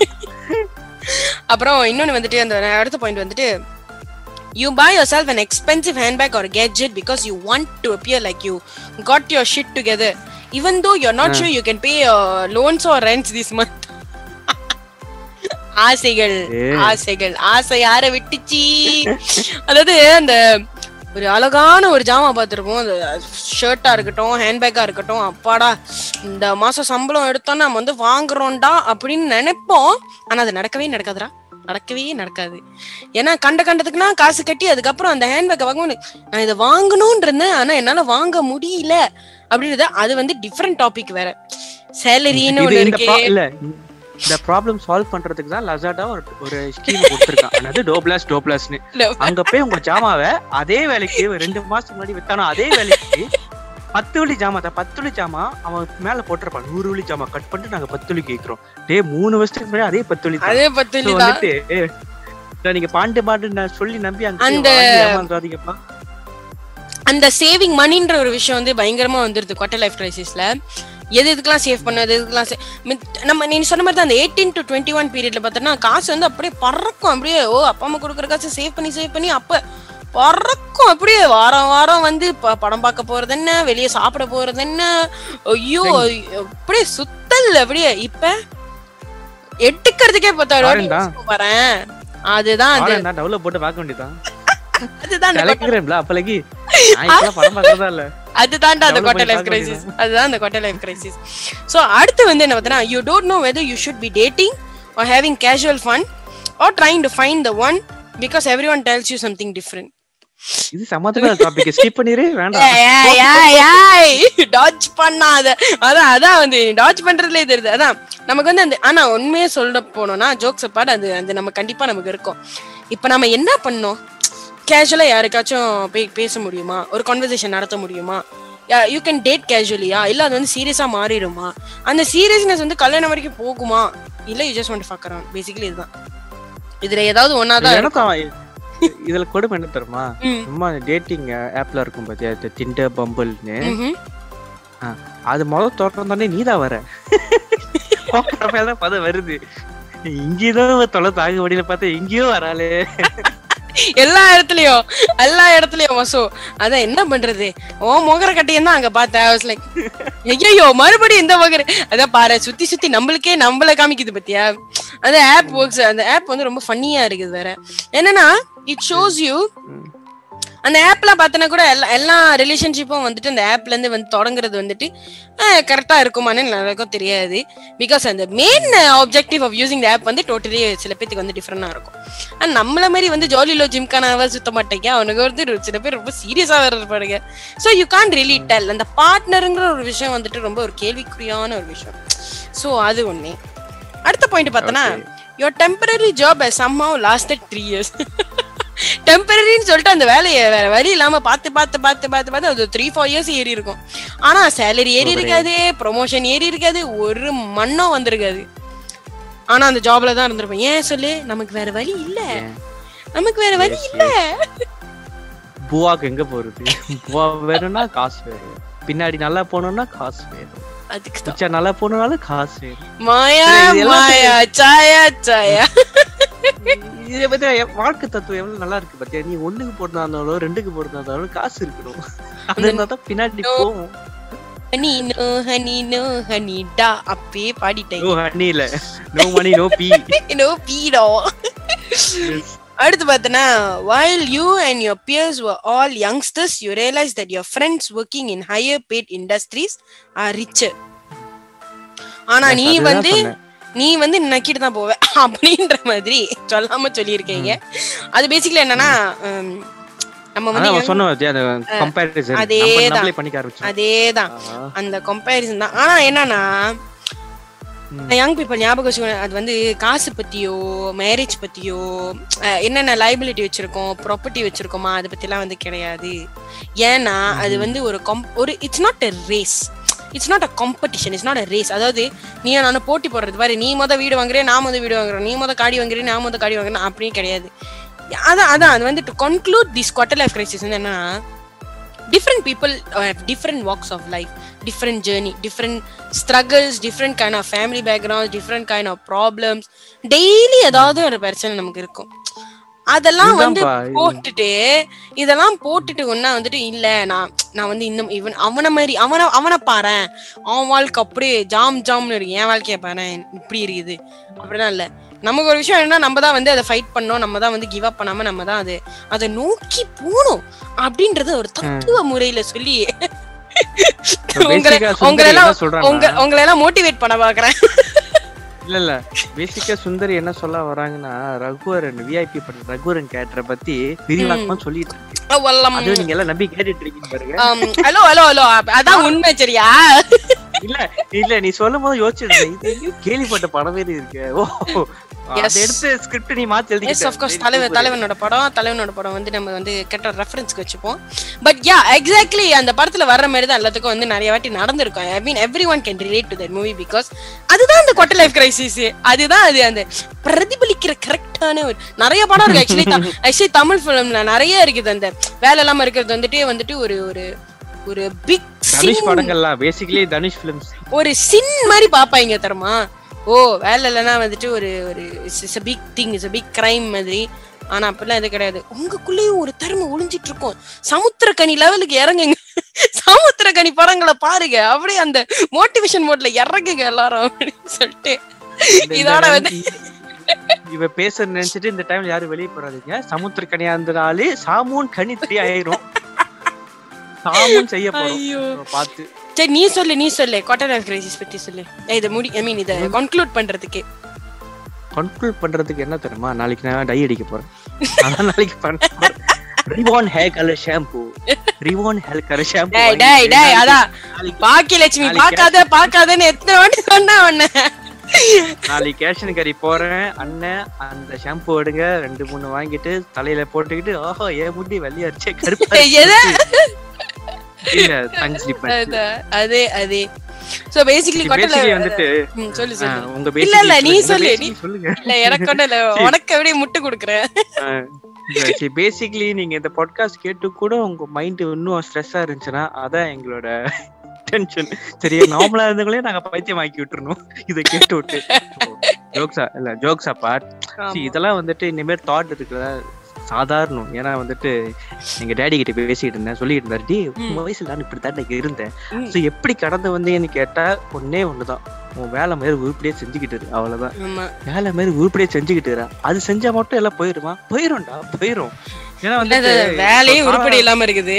அப்புறம் இன்னொன்னு வந்துட்டு அந்த அடுத்த பாயிண்ட் வந்துட்டு you buy yourself an expensive handbag or gadget because you want to appear like you got your shit together even though you're not sure you can pay uh, loans or rents this month ஆசைகள் ஏய். ஆசைகள் ஆசை யார விட்டுச்சு அதாவது அந்த ஒரு அழகான ஒரு ஜாமா பார்த்துருப்போம் அந்த ஷர்ட்டா இருக்கட்டும் ஹேண்ட்பேக்கா இருக்கட்டும் அப்பாடா இந்த மாசம் சம்பளம் எடுத்தோம் நம்ம வந்து வாங்குறோம்டா அப்படின்னு நினைப்போம் ஆனா அது நடக்கவே நடக்காதுடா நடக்கவே நடக்காது ஏன்னா கண்ட கண்டதுக்குன்னா காசு கட்டி அதுக்கப்புறம் அந்த ஹேண்ட்பேக்கை வாங்கணும் நான் இதை வாங்கணும்னு இருந்தேன் ஆனா என்னால வாங்க முடியல அப்படின்றது அது வந்து டிஃப்ரெண்ட் டாபிக் வேற சேலரின்னு இது ஒண்ணு இந்த இருக்கு pro- இல்ல இந்த ப்ராப்ளம் சால்வ் பண்றதுக்கு தான் லசாடா ஒரு ஒரு ஸ்கீம் கொடுத்துருக்கான் அதாவது டோப்ளாஸ் டோப்ளாஸ்னு அங்க போய் உங்க ஜாமாவை அதே வேலைக்கு ஒரு ரெண்டு மாசத்துக்கு முன்னாடி வித்தானோ அதே வேலைக்கு பத்து வழி ஜாமா தான் பத்து வழி ஜாமா அவன் மேல போட்டிருப்பான் நூறு வழி ஜாமா கட் பண்ணிட்டு நாங்க பத்து வழி கேக்குறோம் டேய் மூணு வருஷத்துக்கு முன்னாடி அதே பத்து வழி தான். அதே பத்து So தான் வந்துட்டு இத நீங்க பாண்டு பாண்டு நான் சொல்லி நம்பி அங்க அந்த- அந்த ஏமாந்துடாதீங்கப்பா அந்த சேவிங் மணின்ற ஒரு விஷயம் வந்து பயங்கரமா வந்துருது குவார்டர் லைஃப் கிரைசிஸ்ல எது எதுக்கெல்லாம் சேவ் பண்ண எது எதுக்கெல்லாம் sa- மித்- நம்ம நீ சொன்ன மாதிரி தான் அந்த எயிட்டீன் டு டுவெண்ட்டி ஒன் பீரியட்ல பார்த்தோன்னா காசு வந்து அப்படியே பறக்கும் அப்படியே ஓ அப்பா அம்மா கொடுக்குற காசு சேவ் பண்ணி சேவ் பண்ணி அப்ப பறக்கும் அப்படியே வாரம் வாரம் வந்து ப- படம் பார்க்க போறது என்ன வெளியே சாப்பிட போறது என்ன ஐயோ அப்படியே சுத்தல் அப்படியே இப்ப எடுக்கிறதுக்கே Foreign தான். பத்தாயிரம் வரேன் அதுதான் அது ஆனா டெவலப் போட்டு பார்க்க வேண்டியதான் அதுதான் அந்த கலக்கிறேன்ல அப்பலகி நான் இப்பெல்லாம் படம் பார்க்கறதா இல்ல அதுதான்டா அந்த Develop குவார்டர் பண்ணி லைஃப் பார்க்க கிரைசிஸ் அதுதான் அந்த குவார்டர் லைஃப் கிரைசிஸ் ஸோ அடுத்து வந்து என்ன பார்த்தீங்கன்னா you don't know whether you should be dating or having casual fun or trying to find the one because everyone tells you something different இது சமாதான topic skip பண்ணிரு வேண்டாம் touch பண்ணாத அதான் அதான் வந்து டாச் பண்றதுலே தெரியுது அதான் நமக்கு வந்து அந்த ஆனா உண்மையே சொல்ல போனோம்னா ஜோக்ஸ் அப்பாட் அது அது நம்ம கண்டிப்பா நமக்கு இருக்கும் இப்ப நம்ம என்ன பண்ணோம் கேஷுவலா யாருக்காச்சும் போய் பேச முடியுமா ஒரு கான்வர்சேஷன் நடத்த முடியுமா யூ கேன் டேட் கேஷுவலியா இல்ல அது வந்து சீரியஸா மாறிடுமா அந்த சீரியஸ்னஸ் வந்து கல்யாணம் வரைக்கும் போகுமா இல்ல you just want fuck around basically இதுதான் இதுல ஏதாவது ஒன்னாதான் எனக்கு அவன் இதுல கொடுமை என்ன தெரியுமா ம். சும்மா டேட்டிங் ஆப்ல இருக்கும் பாத்தியா டிண்டர் பம்பிள்னு ம்ஹும். அது முதல் திறந்தோடனே நீதான் வர ப்ரொஃபைல் தான் பதம் வருது இங்கேதான் தொலை தாங்க முடியல பார்த்தா இங்கேயோ வராளே எல்லா இடத்துலயும் எல்லா இடத்துலயும் வசோ அதான் என்ன பண்றது ஓ முகர கட்டையும் தான் அங்க பார்த்தேன் லைக் ஐயோ மறுபடியும் இந்த முகர அதான் பாரு சுத்தி சுத்தி நம்மளுக்கே நம்மள காமிக்குது பத்தியா அந்த ஆப் ஒர்க்ஸ் அந்த ஆப் வந்து ரொம்ப ஃபன்னியா இருக்குது வேற என்னன்னா இட் ஷோஸ் யூ அந்த ஆப்லாம் பார்த்தனா கூட எல்லா எல்லா ரிலேஷன்ஷிப்பும் வந்துட்டு அந்த ஆப்ல இருந்து வந்து தொடங்குறது வந்துட்டு கரெக்டா இருக்குமான்னு எல்லாருக்கும் தெரியாது பிகாஸ் அந்த main objective of using the app வந்து டோட்டலி சில பேத்துக்கு வந்து டிஃப்ரெண்டா இருக்கும் அண்ட் நம்மள மாதிரி வந்து ஜாலிலோ ஜிம்கான சுத்த மாட்டேங்க அவனுக்கு வந்து ஒரு சில பேர் ரொம்ப சீரியஸா வேற இருப்பானுங்க so you can really tell அந்த பார்ட்னருங்கிற ஒரு விஷயம் வந்துட்டு ரொம்ப ஒரு கேள்விக்குறியான ஒரு விஷயம் ஸோ அது ஒண்ணு அடுத்த பாயிண்ட் பார்த்தோன்னா your temporary job somehow lasted three years டெம்பரரின்னு சொல்லிட்டு அந்த வேலையை வேற வழி இல்லாம பார்த்து பார்த்து பார்த்து பார்த்து பார்த்து அது த்ரீ ஃபோர் இயர்ஸ் ஏறி இருக்கும் ஆனா சேலரி ஏறி இருக்காது ப்ரொமோஷன் ஏறி இருக்காது ஒரு மண்ணும் வந்திருக்காது ஆனா அந்த ஜாப்ல தான் இருந்திருப்பேன் ஏன் சொல்லு நமக்கு வேற வழி இல்ல நமக்கு வேற வழி இல்ல புவாக்கு எங்க போறது புவா வேணும்னா காசு வேணும் பின்னாடி நல்லா போகணும்னா காசு வேணும் அதுக்கு தான் உச்சா நல்லா போகணும்னாலும் காசு வேணும் மாயா சரி, இது எல்லாத்தையும் மாயா சாயா சாயா இதை பத்தி எ- வாழ்க்கை தத்துவம் எவ்வளவு நல்லா இருக்கு பாத்தியா நீ ஒண்ணுக்கு போறதா இருந்தாலும் ரெண்டுக்கு போறதா இருந்தாலும் காசு இருக்கணும் அது இருந்தா தான் பின்னாடி போகும் honey no honey no honey டா அப்பே பாடிட்டேன் நோ ஹனி இல்ல நோ மணி நோ பீ நோ பீடோ அடுத்து பார்த்தனா while you and your peers were all youngsters you realize that your friends working in higher paid industries are richer ஆனா நீ அதுதான் வந்து சொன்னேன். நீ வந்து நக்கிட்டு தான் போவ அப்படின்ற மாதிரி சொல்லாம சொல்லியிருக்கீங்க அது பேசிக்கலி என்னன்னா ஹம், நம்ம அதான் வந்து அவன் young- சொன்ன பாத்தியா, அந்த comparison. நம்ம அதேதான். நம்மளே பண்ணிக்க ஆரம்பிச்சோம். அதேதான் ஆஹா. அந்த கம்பேரிசன் தான் ஆனா என்னன்னா ம். யங் பீப்புள் ஞாபகம் வச்சுக்கணும் அது வந்து காசு பத்தியோ மேரேஜ் பத்தியோ அஹ், என்னென்ன லைபிலிட்டி வச்சிருக்கோம் ப்ராப்பர்ட்டி வச்சிருக்கோமா அதை பத்திலாம் வந்து கிடையாது ஏன்னா அது வந்து ஒரு com ஒரு it's not a race it's not a competition it's not a race அதாவது நீ நானும் போட்டி போடுறது பாரு நீ மொத வீடு வாங்குறேன் நான் மொத வீடு வாங்குறேன் நீ மொத காடி வாங்குறேன் நான் மொத காடி வாங்குறேன் அப்படின்னு கிடையாது அதான் அதான் அது வந்து to conclude this quarter life crisis வந்து என்னன்னா different people have different walks of life different journey different struggles different kind of family backgrounds different kind of problems daily ஏதாவது ஒரு பிரச்சனை நமக்கு இருக்கும் அதெல்லாம் வந்து இதுதான்ப்பா, இது- போட்டுட்டு இதெல்லாம் போட்டுட்டு ஒன்னா வந்துட்டு இல்ல நான் நான் வந்து இன்னும் இவன் அவன மாதிரி அவன அவனை பாரேன் அவன் வாழ்க்கை அப்படியே ஜாம் ஜாம்னு இருக்கு என் வாழ்க்கைய பாரேன் இப்படி இருக்குது அப்படிலாம் இல்ல நமக்கு ஒரு விஷயம் என்னன்னா நம்ம தான் வந்து அதை ஃபைட் பண்ணோம் நம்ம தான் வந்து கிவ் அப் பண்ணாம நம்ம தான் அது அதை நோக்கி போகணும் அப்படின்றது ஒரு தத்துவ முறையில சொல்லி So உங்களை basic ஆ சுந்தரி உங்களை எல்லாம் என்ன சொல்றான்னா- உங்க உங்களை எல்லாம் மோட்டிவேட் பண்ண பாக்குறேன் இல்ல இல்ல பேசிக்கா சுந்தரி என்ன சொல்ல வராங்கன்னா ரகுவரன் விஐபி பண்ற ரகுவரன் கேரக்டரை பத்தி விரிவாக்கமா சொல்லிட்டு இருக்கு வல்லம் அது நீங்க எல்லாம் நம்பி கேட்டுட்டு இருக்கீங்க பாருங்க ஹலோ ஹலோ ஹலோ அதான் உண்மை சரியா இல்ல இல்ல நீ சொல்லும் போது யோசிச்சிருந்த இது எங்கேயோ கேள்விப்பட்ட படமே இருக்கு ஓ Yes. அதை எடுத்து ஸ்கிரிப்ட் நீ மாத்தி எஸ் எழுதிக்கிட்ட. ஆஃப் கோர்ஸ் சரி, தலைவர் super. தலைவனோட படம் தலைவனோட படம் வந்து நம்ம வந்து கெட்ட ரெஃபரன்ஸ்க்கு வச்சுப்போம் பட் யா எக்ஸாக்ட்லி அந்த படத்துல வர்ற மாதிரி தான் எல்லாத்துக்கும் வந்து நிறைய வாட்டி நடந்திருக்கும் I mean everyone can relate to that movie because அதுதான் அந்த கொட்டை லைஃப் கிரைசிஸ் அதுதான் அது அந்த பிரதிபலிக்கிற கரெக்டான ஒரு நிறைய படம் இருக்கு ஆக்சுவலி ஆக்சுவலி தமிழ் ஃபிலிம்ல நிறைய இருக்குது அந்த வேலை இல்லாம இருக்கிறது வந்துட்டு வந்துட்டு ஒரு ஒரு ஒரு பிக் தனுஷ் படங்கள்லாம் பேசிக்கலி தனுஷ் பிலிம்ஸ் ஒரு சின் மாதிரி பாப்பாங்க தரமா ஓ வேலை இல்லைன்னா வந்துட்டு ஒரு ஒரு it's big thing is big crime மாதிரி ஆனா அப்படிலாம் எது கிடையாது உங்களுக்குள்ளேயும் ஒரு திறமை ஒளிஞ்சிட்டு இருக்கும் சமுத்திரக்கனி லெவலுக்கு இறங்குங்க சமுத்திரக்கனி படங்களை பாருங்க அப்படியே அந்த மோட்டிவேஷன் மோட்ல இறங்குங்க எல்லாரும் அப்படின்னு சொல்லிட்டு இதோட வந்து இவ பேச நினைச்சிட்டு இந்த டைம்ல யாரும் வெளியே போறாதீங்க சமுத்திர கனியா இருந்தனாலே சாமூன் கனி த்ரீ ஆயிரும் சாமூன் செய்ய போறோம் ஐயோ So, பார்த்து சரி நீ சொல்லு நீ சொல்லு குவார்டர் ஆஃப் கிரைசிஸ் பத்தி சொல்லு ஏய், இதை முடி ஐ மீன் இதை கன்க்ளூட் பண்றதுக்கு கன்க்ளூட் பண்றதுக்கு என்ன தெரியுமா நாளைக்கு நான் டை அடிக்க போறேன் அதான் நாளைக்கு பண்ண ரிவான் ஹேர் கலர் ஷாம்பு ரிவான் ஹேர் கலர் ஷாம்பு டேய் டேய் டேய் அதான் பாக்கியலட்சுமி நாளைக்கு பார்க்காத பார்க்காதன்னு எத்தனை வாட்டி சொன்னா உன்ன நாளைக்கு கேஷன் கறி போறேன் அண்ணன் அந்த ஷாம்பு எடுங்க ரெண்டு மூணு வாங்கிட்டு தலையில போட்டுக்கிட்டு ஓஹோ ஏன் முடி வெள்ளையாச்சே கருப்பா எது? இல்ல தங்கச்சி அதான், அதே அதே சோ பேசிக்கலி கொட்டல பேசிக்கலி வந்துட்டு சொல்லு ஆ, சொல்லு உங்க இல்ல, இல்ல, நீ சொல்லு, நீ- நீ சொல்லுங்க இல்ல எனக்கு ஒண்ணும் இல்ல உனக்கு அப்படியே முட்டு கொடுக்குறேன் பேசிக்கலி நீங்க இந்த பாட்காஸ்ட் கேட்டு கூட உங்க மைண்ட் இன்னும் ஸ்ட்ரெஸ்ஸா இருந்துச்சுன்னா அதான் எங்களோட டென்ஷன் சரியா நார்மலா இருந்தவங்களே நாங்க பைத்தியம் ஆக்கி விட்டுறணும் இதை கேட்டு விட்டு ஜோக்ஸா இல்ல ஜோக்ஸா பார்ட் இதெல்லாம் வந்துட்டு இனிமேல் தாட் இருக்குல்ல சாதாரணம் ஏன்னா வந்துட்டு எங்க டேடி கிட்ட பேசிட்டு இருந்தேன் சொல்லிட்டு இருந்தாரு டி உங்க வயசுல நான் இப்படி தான் இருந்தேன் ம். சோ எப்படி கடந்து வந்தேன்னு கேட்டா ஒன்னே ஒண்ணுதான் உன் வேலை மாதிரி உருப்படியே செஞ்சுக்கிட்டு இரு அவ்வளவுதான் ஆமா வேலை மாதிரி உருப்படியே செஞ்சுக்கிட்டு இரு அது செஞ்சா மட்டும் எல்லாம் போயிருமா போயிரும்டா போயிரும் ஏன்னா இல்ல, வந்துட்டு இது வேலையே இப்ப உருப்படி இல்லாம இருக்குது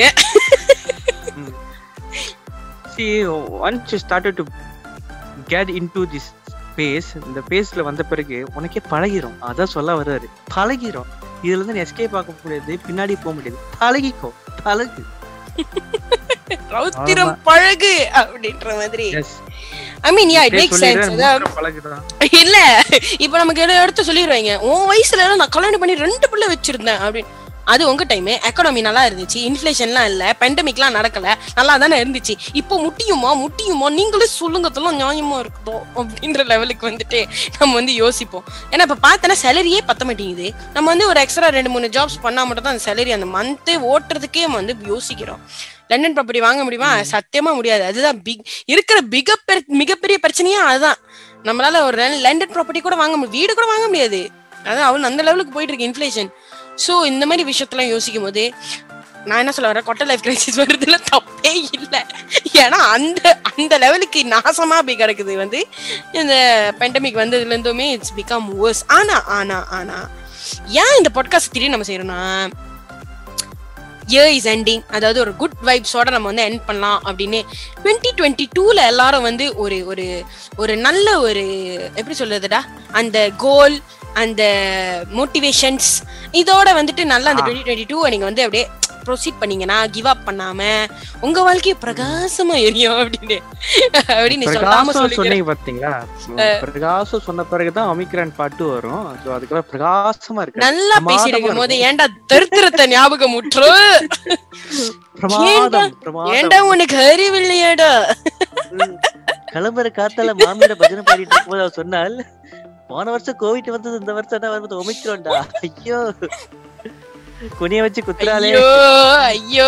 see once you started to get into this space இந்த பேஸ்ல வந்த பிறகு உனக்கே பழகிரும் அதான் சொல்ல வர்றாரு பழகிரும் இதுல இருந்து எஸ்கேப் ஆக முடியாது பின்னாடி போக முடியாது பழகிக்கோ பழகு ரௌத்திரம் பழகு அப்படின்ற மாதிரி yes I mean yeah it make sense பழகுதான் இல்ல இப்ப நமக்கு எடு- எடுத்து சொல்லிடுவாங்க உன் வயசுல எல்லாம் நான் கல்யாணம் பண்ணி ரெண்டு பிள்ளை வச்சிருந்தேன் அப்படின்னு அது உங்க டைம் எக்கனாமி நல்லா இருந்துச்சு இன்ஃபிளேஷன்லாம் இல்ல பெண்டமிக்லாம் நடக்கல நல்லா தானே இருந்துச்சு இப்போ முட்டியுமா முட்டியுமா நீங்களே சொல்லுங்க அதெல்லாம் நியாயமா இருக்குதோ அப்படின்ற லெவலுக்கு வந்துட்டு நம்ம வந்து யோசிப்போம் ஏன்னா இப்ப பார்த்தனா சேலரியே பத்த மாட்டேங்குது நம்ம வந்து ஒரு எக்ஸ்ட்ரா ரெண்டு மூணு ஜாப்ஸ் பண்ணா மட்டும் தான் அந்த சேலரி அந்த மந்த்தே ஓட்டுறதுக்கே நம்ம வந்து யோசிக்கிறோம் லண்டன் ப்ராப்பர்ட்டி வாங்க முடியுமா சத்தியமா முடியாது அதுதான் பிக் இருக்கிற மிக மிகப்பெரிய பிரச்சனையே அதுதான் நம்மளால ஒரு லண்டன் லண்டன் ப்ராப்பர்ட்டி கூட வாங்க முடியும் வீடு கூட வாங்க முடியாது அதான் அவள் அந்த லெவலுக்கு போயிட்டு இருக்கு இன்ஃபிளேஷன் ஸோ இந்த மாதிரி விஷயத்தெல்லாம் யோசிக்கும் போது நான் என்ன சொல்ல வரேன் கொட்டை லைஃப் கிரைசிஸ் வருதுல தப்பே இல்லை ஏன்னா அந்த அந்த லெவலுக்கு நாசமா போய் கிடக்குது வந்து இந்த பெண்டமிக் வந்ததுல இருந்துமே இட்ஸ் பிகம் worse ஆனா ஆனா ஆனா ஏன் இந்த பாட்காஸ்ட் திடீர்னு நம்ம செய்யறோம்னா இயர் இஸ் எண்டிங் அதாவது ஒரு குட் வைப்ஸோட நம்ம வந்து எண்ட் பண்ணலாம் அப்படின்னு டுவெண்ட்டி டுவெண்ட்டி டூல எல்லாரும் வந்து ஒரு ஒரு ஒரு நல்ல ஒரு எப்படி சொல்றதுடா அந்த கோல் அந்த மோட்டிவேஷன்ஸ் இதோட வந்துட்டு நல்லா அந்த டுவெண்ட்டி டுவெண்ட்டி டூ நீங்க வந்து அப்படியே ப்ரொசீட் பண்ணீங்கன்னா கிவ் அப் பண்ணாம உங்க வாழ்க்கைய பிரகாசமா எரியும் அப்படின்னு அப்படின்னு சொல்லாம பிரகாசம் சொல்லிக்கிறேன் சொன்னீங்க பாத்தீங்களா பிரகாசம் சொன்ன பிறகுதான் ஒமிக்ரான் பாட்டு வரும் சோ அதுக்கப்புறம் பிரகாசமா இருக்கு நல்லா பிரமாதமா பேசிட்டு இருக்கும் போது இருக்கும். ஏன்டா தருத்திரத்தை ஞாபகம் முற்று பிரமாதம் ஏன்டா பிரமாதம் உனக்கு அறிவில்லையாடா ம். கிளம்புற காத்தால மாமியோட பஜனை பாடிட்டு இருக்கும்போது அவ சொன்னால் போன வருஷம் கோவிட் வந்தது இந்த வருஷம் என்ன வருது ஒமிக்ரோன்டா ஐயோ குனிய வச்சு குத்துறாளே ஐயோ ஐயோ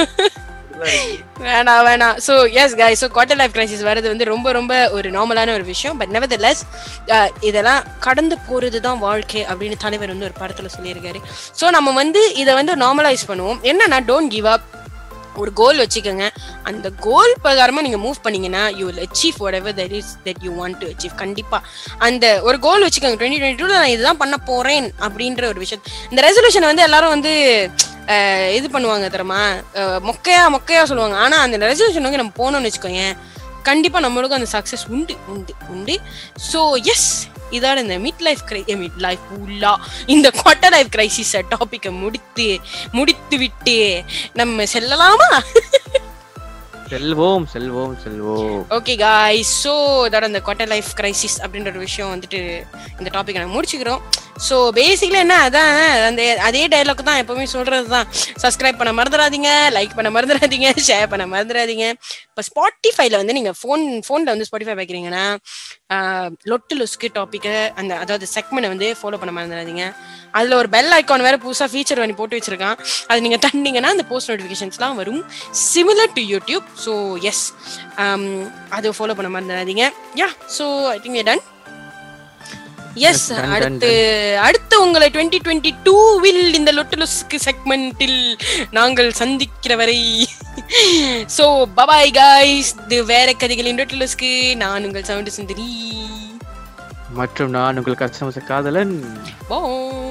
வேணாம் வேணாம் so yes guys so quarter life crisis வரது வந்து ரொம்ப ரொம்ப ஒரு நார்மலான ஒரு விஷயம் பட் நெவர்தலெஸ் இதெல்லாம் கடந்து போறது தான் வாழ்க்கை அப்படின்னு தலைவர் வந்து ஒரு படத்துல சொல்லியிருக்காரு ஸோ நம்ம வந்து இதை வந்து நார்மலைஸ் பண்ணுவோம் என்னன்னா டோன்ட் கிவ் அப் ஒரு கோல் வச்சுக்கோங்க அந்த கோல் பிரகாரமா நீங்க மூவ் பண்ணீங்கன்னா you will achieve whatever that is that you want to achieve கண்டிப்பா அந்த ஒரு கோல் வச்சுக்கோங்க டுவெண்ட்டி டுவெண்ட்டி டூல நான் இதுதான் பண்ண போறேன் அப்படின்ற ஒரு விஷயம் இந்த ரெசல்யூஷன் வந்து எல்லாரும் வந்து அஹ், இது பண்ணுவாங்க தெரியுமா அஹ், மொக்கையா மொக்கையா சொல்லுவாங்க ஆனா அந்த ரெசல்யூஷன் வந்து நம்ம போனோம்னு வச்சுக்கோங்க கண்டிப்பா நம்மளுக்கும் அந்த சக்சஸ் உண்டு உண்டு உண்டு ஸோ எஸ் இதோட இந்த mid life crisis mid life உள்ளா இந்த குவார்டர் லைஃப் கிரைசிஸ் டாபிக்கை முடித்து முடித்து விட்டு நம்ம செல்லலாமா செல்வோம் செல்வோம் செல்வோம் ஓகே காய்ஸ் ஸோ இதோட இந்த குவார்டர் லைஃப் கிரைசிஸ் அப்படின்ற ஒரு விஷயம் வந்துட்டு இந்த டாபிக் நாங்கள் முடிச்சுக்கிறோம் ஸோ பேசிக்கலி என்ன அதான் அந்த அதே டைலாக் தான் எப்பவுமே சொல்றது தான் சப்ஸ்கிரைப் பண்ண மறந்துடாதீங்க லைக் பண்ண மறந்துடாதீங்க ஷேர் பண்ண மறந்துடாதீங்க இப்போ ஸ்பாட்டிஃபைல வந்து நீங்கள் ஃபோன் ஃபோனில் வந்து ஸ்பாட்டிஃபை வைக்கிறீங்கன்னா லொட்டு லுஸ்க்கு டாப்பிக்கை அந்த அதாவது செக்மெண்ட் வந்து ஃபாலோ பண்ண மறந்துடாதீங்க அதில் ஒரு பெல் ஐக்கான் வேற புதுசாக ஃபீச்சர் பண்ணி போட்டு வச்சிருக்கான் அது நீங்கள் தண்டிங்கன்னா அந்த போஸ்ட் நோட்டிஃபிகேஷன்ஸ்லாம் வரும் similar to YouTube so yes அதை ஃபாலோ பண்ண மறந்துடாதீங்க yeah so I think done yes Yes, done, done, அடுத்து அடுத்து உங்களை டுவெண்ட்டி டுவெண்ட்டி டூவில் இந்த லொட்டலுஸ்க்கு செக்மெண்டில் நாங்கள் சந்திக்கிற வரை ஸோ பபாய் காய்ஸ் இது வேற கதைகளின் லொட்டலுஸ்க்கு நான் உங்கள் சவுண்டு சுந்தரி மற்றும் நான் உங்கள் கஸ்டமர் காதலன் Bye.